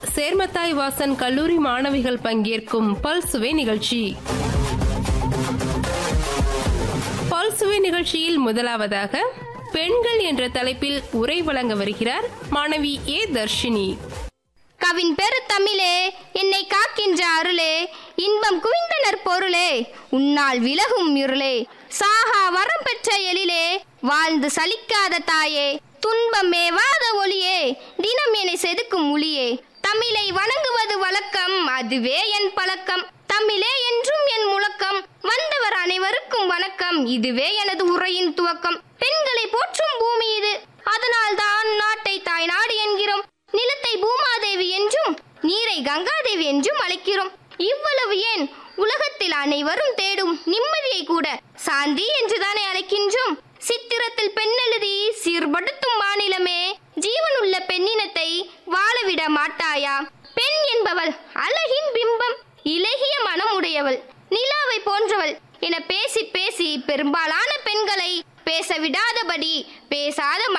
சேர்மத்தாய் வாசன் கல்லூரி மாணவிகள் பங்கேற்கும் பல்சுவை நிகழ்ச்சி பல்சுவை நிகழ்ச்சியில் முதலாவதாக பெண்கள் என்ற தலைப்பில் உரை வழங்க வருகிறார் மாணவி ஏ தர்ஷினி கவின் பெரு தமிழே என்னை காக்கின்ற அருளே இன்பம் குவிந்தனர் பொருளே உன்னால் விலகும் இருளே சாகா வரம் பெற்ற எழிலே வாழ்ந்து சலிக்காத தாயே துன்பம் மேவாத ஒளியே தினம் என்னை செதுக்கும் ஒளியே தமிழை வணங்குவது வழக்கம் அதுவே என் பழக்கம் தமிழே என்றும் என் முழக்கம் வந்தவர் அனைவருக்கும் வணக்கம் இதுவே எனது உரையின் துவக்கம் பெண்களை போற்றும் பூமி இது அதனால் தான் நாட்டை தாய் நாடு என்கிறோம் நிலத்தை பூமாதேவி என்றும் நீரை கங்காதேவி என்றும் அழைக்கிறோம் இவ்வளவு ஏன் உலகத்தில் அனைவரும் தேடும் நிம்மதியை கூட சாந்தி என்றுதானே அழைக்கின்றோம் சித்திரத்தில் பெண்ணெழுதி சீர்படுத்தும் மாநிலமே ஜீவனுள்ள பெண்ணினத்தை வாழவிட மாட்டாயா பெண் என்பவள் அழகின் பிம்பம் இலகிய மனம் உடையவள் நிலாவை போன்றவள் என பேசி பேசி பெரும்பாலான பெண்களை பேச விடாதபடி பேசாத